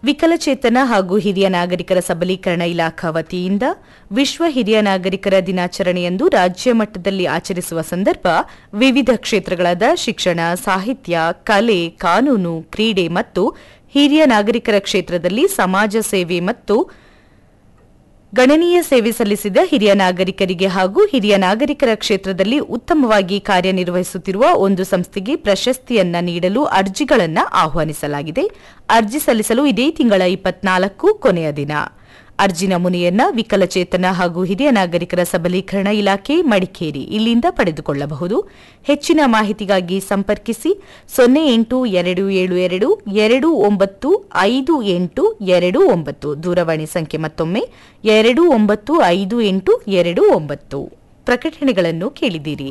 ವಿಕಲಚೇತನ ಹಾಗೂ ಹಿರಿಯ ನಾಗರಿಕರ ಸಬಲೀಕರಣ ಇಲಾಖಾ ವತಿಯಿಂದ ವಿಶ್ವ ಹಿರಿಯ ನಾಗರಿಕರ ದಿನಾಚರಣೆಯಂದು ರಾಜ್ಯ ಮಟ್ಟದಲ್ಲಿ ಆಚರಿಸುವ ಸಂದರ್ಭ ವಿವಿಧ ಕ್ಷೇತ್ರಗಳಾದ ಶಿಕ್ಷಣ ಸಾಹಿತ್ಯ ಕಲೆ ಕಾನೂನು ಕ್ರೀಡೆ ಮತ್ತು ಹಿರಿಯ ನಾಗರಿಕರ ಕ್ಷೇತ್ರದಲ್ಲಿ ಸಮಾಜ ಸೇವೆ ಮತ್ತು ಗಣನೀಯ ಸೇವೆ ಸಲ್ಲಿಸಿದ ಹಿರಿಯ ನಾಗರಿಕರಿಗೆ ಹಾಗೂ ಹಿರಿಯ ನಾಗರಿಕರ ಕ್ಷೇತ್ರದಲ್ಲಿ ಉತ್ತಮವಾಗಿ ಕಾರ್ಯನಿರ್ವಹಿಸುತ್ತಿರುವ ಒಂದು ಸಂಸ್ಥೆಗೆ ಪ್ರಶಸ್ತಿಯನ್ನ ನೀಡಲು ಅರ್ಜಿಗಳನ್ನು ಆಹ್ವಾನಿಸಲಾಗಿದೆ ಅರ್ಜಿ ಸಲ್ಲಿಸಲು ಇದೇ ತಿಂಗಳ ಇಪ್ಪತ್ನಾಲ್ಕು ಕೊನೆಯ ದಿನ ಅರ್ಜಿ ನಮೂನೆಯನ್ನ ವಿಕಲಚೇತನ ಹಾಗೂ ಹಿರಿಯ ನಾಗರಿಕರ ಸಬಲೀಕರಣ ಇಲಾಖೆ ಮಡಿಕೇರಿ ಇಲ್ಲಿಂದ ಪಡೆದುಕೊಳ್ಳಬಹುದು ಹೆಚ್ಚಿನ ಮಾಹಿತಿಗಾಗಿ ಸಂಪರ್ಕಿಸಿ ಸೊನ್ನೆ ಎಂಟು ಎರಡು ಏಳು ಎರಡು ಎರಡು ಒಂಬತ್ತು ಐದು ಎಂಟು ಎರಡು ಒಂಬತ್ತು ದೂರವಾಣಿ ಸಂಖ್ಯೆ ಮತ್ತೊಮ್ಮೆ ಎರಡು ಒಂಬತ್ತು ಐದು ಎಂಟು ಎರಡು ಒಂಬತ್ತು ಪ್ರಕಟಣೆಗಳನ್ನು ಕೇಳಿದಿರಿ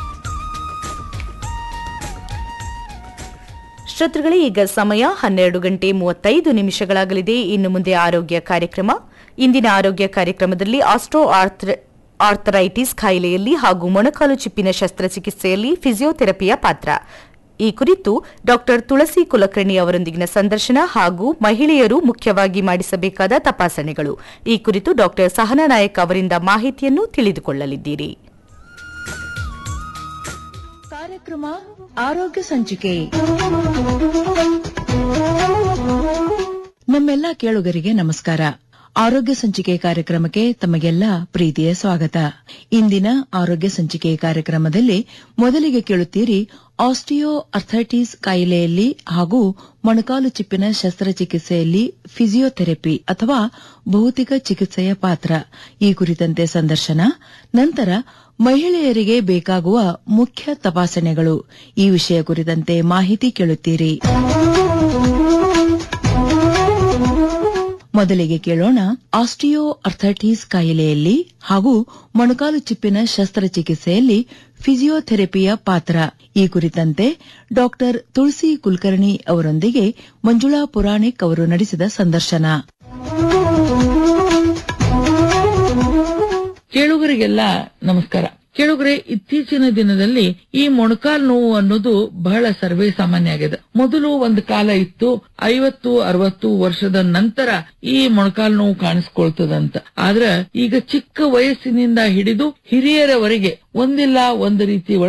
ಶ್ರೋತೃಗಳೇ ಈಗ ಸಮಯ ಹನ್ನೆರಡು ಗಂಟೆ ಮೂವತ್ತೈದು ನಿಮಿಷಗಳಾಗಲಿದೆ ಇನ್ನು ಮುಂದೆ ಆರೋಗ್ಯ ಕಾರ್ಯಕ್ರಮ ಇಂದಿನ ಆರೋಗ್ಯ ಕಾರ್ಯಕ್ರಮದಲ್ಲಿ ಆಸ್ಟ್ರೋ ಆರ್ಥರೈಟಿಸ್ ಕಾಯಿಲೆಯಲ್ಲಿ ಹಾಗೂ ಮೊಣಕಾಲು ಚಿಪ್ಪಿನ ಶಸ್ತ್ರಚಿಕಿತ್ಸೆಯಲ್ಲಿ ಫಿಸಿಯೋಥೆರಪಿಯ ಪಾತ್ರ ಈ ಕುರಿತು ಡಾಕ್ಟರ್ ತುಳಸಿ ಕುಲಕರ್ಣಿ ಅವರೊಂದಿಗಿನ ಸಂದರ್ಶನ ಹಾಗೂ ಮಹಿಳೆಯರು ಮುಖ್ಯವಾಗಿ ಮಾಡಿಸಬೇಕಾದ ತಪಾಸಣೆಗಳು ಈ ಕುರಿತು ಡಾಕ್ಟರ್ ಸಹನಾ ನಾಯಕ್ ಅವರಿಂದ ಮಾಹಿತಿಯನ್ನು ತಿಳಿದುಕೊಳ್ಳಲಿದ್ದೀರಿ ಕಾರ್ಯಕ್ರಮ ಆರೋಗ್ಯ ಸಂಚಿಕೆ ನಮ್ಮೆಲ್ಲ ಕೇಳುಗರಿಗೆ ನಮಸ್ಕಾರ ಆರೋಗ್ಯ ಸಂಚಿಕೆ ಕಾರ್ಯಕ್ರಮಕ್ಕೆ ತಮಗೆಲ್ಲ ಪ್ರೀತಿಯ ಸ್ವಾಗತ ಇಂದಿನ ಆರೋಗ್ಯ ಸಂಚಿಕೆ ಕಾರ್ಯಕ್ರಮದಲ್ಲಿ ಮೊದಲಿಗೆ ಕೇಳುತ್ತೀರಿ ಆಸ್ಟಿಯೋ ಅರ್ಥೈಟಿಸ್ ಕಾಯಿಲೆಯಲ್ಲಿ ಹಾಗೂ ಮೊಣಕಾಲು ಚಿಪ್ಪಿನ ಶಸ್ತ್ರಚಿಕಿತ್ಸೆಯಲ್ಲಿ ಫಿಸಿಯೋಥೆರಪಿ ಅಥವಾ ಭೌತಿಕ ಚಿಕಿತ್ಸೆಯ ಪಾತ್ರ ಈ ಕುರಿತಂತೆ ಸಂದರ್ಶನ ನಂತರ ಮಹಿಳೆಯರಿಗೆ ಬೇಕಾಗುವ ಮುಖ್ಯ ತಪಾಸಣೆಗಳು ಈ ವಿಷಯ ಕುರಿತಂತೆ ಮಾಹಿತಿ ಕೇಳುತ್ತೀರಿ ಮೊದಲಿಗೆ ಕೇಳೋಣ ಆಸ್ಟಿಯೋ ಅರ್ಥೈಟಿಸ್ ಕಾಯಿಲೆಯಲ್ಲಿ ಹಾಗೂ ಮೊಣಕಾಲು ಚಿಪ್ಪಿನ ಶಸ್ತ್ರಚಿಕಿತ್ಸೆಯಲ್ಲಿ ಫಿಸಿಯೋಥೆರಪಿಯ ಪಾತ್ರ ಈ ಕುರಿತಂತೆ ಡಾಕ್ಟರ್ ತುಳಸಿ ಕುಲಕರ್ಣಿ ಅವರೊಂದಿಗೆ ಮಂಜುಳಾ ಪುರಾಣಿಕ್ ಅವರು ನಡೆಸಿದ ಸಂದರ್ಶನ ಕೇಳುಗರಿಗೆಲ್ಲ ನಮಸ್ಕಾರ ಕೇಳುಗರೆ ಇತ್ತೀಚಿನ ದಿನದಲ್ಲಿ ಈ ಮೊಣಕಾಲ್ ನೋವು ಅನ್ನೋದು ಬಹಳ ಸರ್ವೇ ಸಾಮಾನ್ಯ ಆಗಿದೆ ಮೊದಲು ಒಂದು ಕಾಲ ಇತ್ತು ಐವತ್ತು ಅರವತ್ತು ವರ್ಷದ ನಂತರ ಈ ಮೊಣಕಾಲ್ ನೋವು ಕಾಣಿಸ್ಕೊಳ್ತದಂತ ಆದ್ರ ಈಗ ಚಿಕ್ಕ ವಯಸ್ಸಿನಿಂದ ಹಿಡಿದು ಹಿರಿಯರವರೆಗೆ ಒಂದಿಲ್ಲ ಒಂದು ರೀತಿ